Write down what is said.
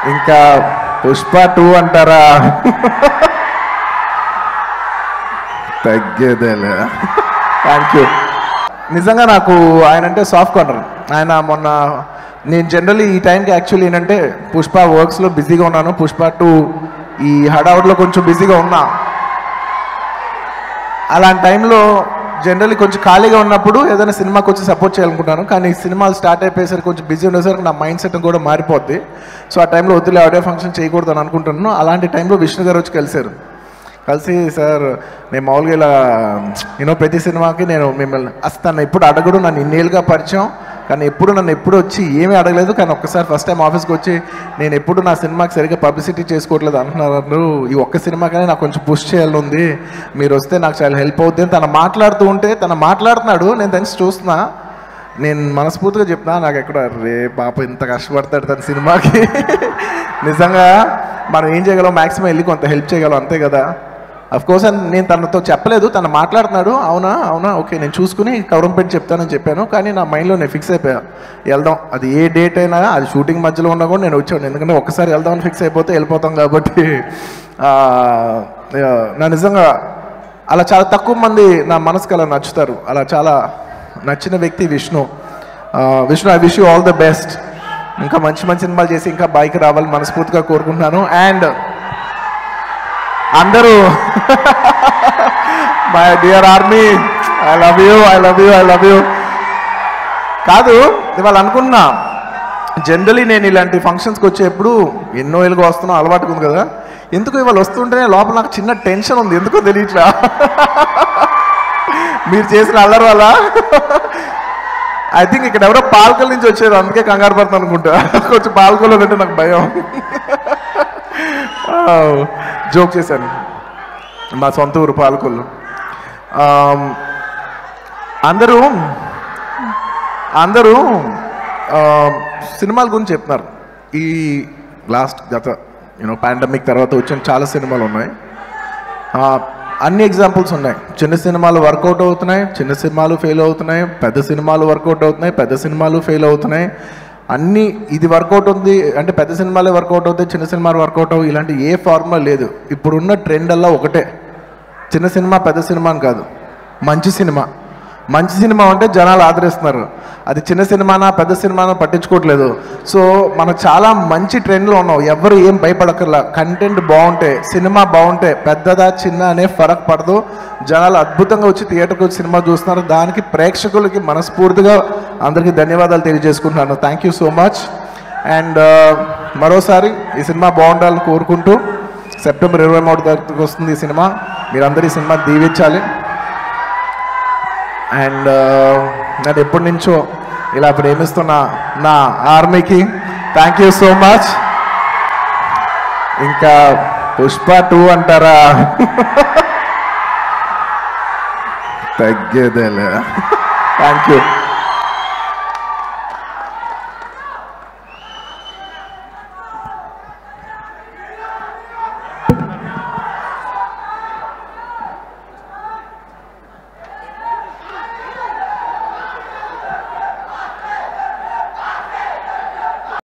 ఇంకా పుష్ప టూ అంటారా తగ్గేదేలే థ్యాంక్ యూ నిజంగా నాకు ఆయన అంటే సాఫ్ట్ కార్నర్ ఆయన మొన్న నేను జనరల్లీ ఈ టైంకి యాక్చువల్లీ ఏంటంటే పుష్ప వర్క్స్లో బిజీగా ఉన్నాను పుష్ప టూ ఈ హడావుడ్లో కొంచెం బిజీగా ఉన్నా అలాంటి టైంలో జనరల్లీ కొంచెం ఖాళీగా ఉన్నప్పుడు ఏదైనా సినిమాకి వచ్చి సపోర్ట్ చేయాలనుకుంటాను కానీ సినిమాలు స్టార్ట్ అయిపోయేసరికి కొంచెం బిజీ ఉండేసరికి నా మైండ్ సెట్ కూడా మారిపోద్ది సో ఆ టైంలో వద్దులే ఆడియో ఫంక్షన్ చేయకూడదు అని అనుకుంటున్నాను అలాంటి టైంలో విష్ణు గారు వచ్చి కలిశారు కలిసి సార్ నేను మామూలుగా ఇలా నేను ప్రతి సినిమాకి నేను మిమ్మల్ని అసలు తను ఎప్పుడు అడగడు నన్ను ఇన్నేళ్ళుగా పరిచయం కానీ ఎప్పుడు నన్ను ఎప్పుడు వచ్చి ఏమీ అడగలేదు కానీ ఒక్కసారి ఫస్ట్ టైం ఆఫీస్కి వచ్చి నేను ఎప్పుడు నా సినిమాకి సరిగ్గా పబ్లిసిటీ చేసుకోవట్లేదు అంటున్నారు ఈ ఒక్క సినిమాకనే నాకు కొంచెం పుష్ చేయాలని ఉంది మీరు వస్తే నాకు చాలా హెల్ప్ అవుతుంది అని తను మాట్లాడుతూ ఉంటే తను మాట్లాడుతున్నాడు నేను తెలిసి చూస్తున్నా నేను మనస్ఫూర్తిగా చెప్తున్నా నాకు ఎక్కడ రే పాప ఇంత కష్టపడతాడు తన సినిమాకి నిజంగా మనం ఏం చేయగలం మ్యాక్సిమం వెళ్ళి కొంత హెల్ప్ చేయగలం అంతే కదా అఫ్ కోర్స్ నేను తనతో చెప్పలేదు తను మాట్లాడుతున్నాడు అవునా అవునా ఓకే నేను చూసుకుని కవరం పెట్టి చెప్తానని చెప్పాను కానీ నా మైండ్లో నేను ఫిక్స్ అయిపోయా వెళ్దాం అది ఏ డేట్ అయినా అది షూటింగ్ మధ్యలో ఉన్నా కూడా నేను వచ్చాను ఎందుకంటే ఒక్కసారి వెళ్దామని ఫిక్స్ అయిపోతే వెళ్ళిపోతాం కాబట్టి ఆ, ఆ, నా నిజంగా అలా చాలా తక్కువ మంది నా మనసుకు అలా నచ్చుతారు అలా చాలా నచ్చిన వ్యక్తి విష్ణు ఆ, Vishnu I wish you all the best ఇంకా మంచి మంచి సినిమాలు చేసి ఇంకా బైక్ రావాలి మనస్ఫూర్తిగా కోరుకుంటున్నాను అండ్ అందరూ my dear army I love you I love you I love you కాదు ఇవాళ అనుకున్నా జనరలీ నేను ఇలాంటి ఫంక్షన్స్కి వచ్చేప్పుడు ఎన్నో ఏళ్ళుగా వస్తున్నా అలవాటుగా ఉంది కదా ఎందుకు ఇవాళ వస్తుంటేనే లోపల నాకు చిన్న టెన్షన్ ఉంది ఎందుకో తెలియట్లా మీరు చేసిన అల్లరి వల్ల ఐ థింక్ ఇక్కడ ఎవరో పాలకల్ నుంచి వచ్చారు అందుకే కంగారు పడుతుంది అనుకుంటా కొంచెం పాలకల్లో అంటే నాకు భయం జోక్ చేశాను మా సొంత ఊరు పాలకొల్లు ఆమ్, అందరూ అందరూ ఆమ్, సినిమాల గురించి చెప్తున్నారు ఈ లాస్ట్ గత యూనో పాండమిక్ తర్వాత వచ్చిన చాలా సినిమాలు ఉన్నాయి ఆ, అన్ని ఎగ్జాంపుల్స్ ఉన్నాయి చిన్న సినిమాలు వర్కౌట్ అవుతున్నాయి చిన్న సినిమాలు ఫెయిల్ అవుతున్నాయి పెద్ద సినిమాలు వర్కౌట్ అవుతున్నాయి పెద్ద సినిమాలు ఫెయిల్ అవుతున్నాయి అన్ని ఇది వర్కౌట్ ఉంది అంటే పెద్ద సినిమాలే వర్కౌట్ అవుతాయి చిన్న సినిమాలు వర్కౌట్ అవ్వు ఇలాంటి ఏ ఫార్ములా లేదు ఇప్పుడున్న ట్రెండ్ అలా ఒకటే చిన్న సినిమా పెద్ద సినిమా అని కాదు మంచి సినిమా మంచి సినిమా అంటే జనాలు ఆదరిస్తున్నారు అది చిన్న సినిమానా పెద్ద సినిమానా పట్టించుకోవట్లేదు సో మనం చాలా మంచి ట్రెండ్లో ఉన్నాం ఎవరు ఏం భయపడక్కర్లా కంటెంట్ బాగుంటే సినిమా బాగుంటే పెద్దదా చిన్న అనే ఫరక్ పడదు జనాలు అద్భుతంగా వచ్చి థియేటర్కి వచ్చి సినిమా చూస్తున్నారు దానికి ప్రేక్షకులకి మనస్ఫూర్తిగా అందరికీ ధన్యవాదాలు తెలియజేసుకుంటున్నాను thank you so much and మరోసారి ఈ సినిమా బాగుండాలని కోరుకుంటూ సెప్టెంబర్ ఇరవై మూడు తారీఖుకి వస్తుంది ఈ సినిమా మీరందరూ ఈ సినిమా దీవించాలి అండ్ నేను ఎప్పటి నుంచో ఇలా ప్రేమిస్తున్న నా ఆర్మీకి థ్యాంక్ యూ సో మచ్ ఇంకా పుష్ప టూ అంటారా తగ్గేదేలే థ్యాంక్ యూ